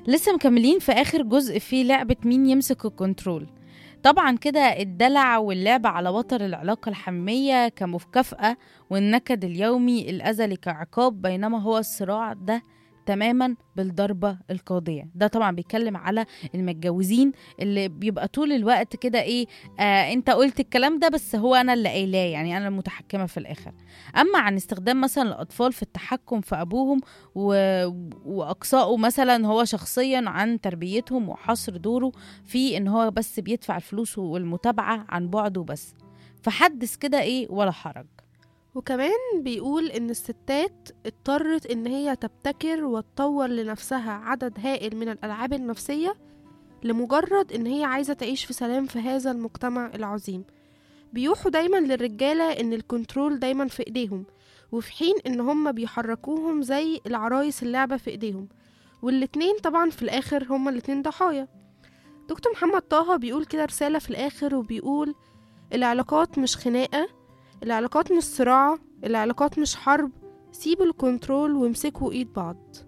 لسه مكملين في آخر جزء في لعبة مين يمسك الكنترول طبعا كده الدلع واللعب على وتر العلاقة الحمية كمكافأة والنكد اليومي الأزلي كعقاب بينما هو الصراع ده تماما بالضربة القاضية ده طبعا بيتكلم على المتجوزين اللي بيبقى طول الوقت كده ايه آه انت قلت الكلام ده بس هو انا اللي قايلاه يعني انا المتحكمة في الاخر اما عن استخدام مثلا الاطفال في التحكم في ابوهم و... واقصائه مثلا هو شخصيا عن تربيتهم وحصر دوره في ان هو بس بيدفع الفلوس والمتابعة عن بعده بس فحدث كده ايه ولا حرج وكمان بيقول ان الستات اضطرت ان هي تبتكر وتطور لنفسها عدد هائل من الالعاب النفسيه لمجرد ان هي عايزه تعيش في سلام في هذا المجتمع العظيم بيوحوا دايما للرجاله ان الكنترول دايما في ايديهم وفي حين ان هم بيحركوهم زي العرايس اللعبه في ايديهم والاتنين طبعا في الاخر هما الاتنين ضحايا دكتور محمد طه بيقول كده رساله في الاخر وبيقول العلاقات مش خناقه العلاقات مش صراع العلاقات مش حرب سيبوا الكنترول وامسكوا ايد بعض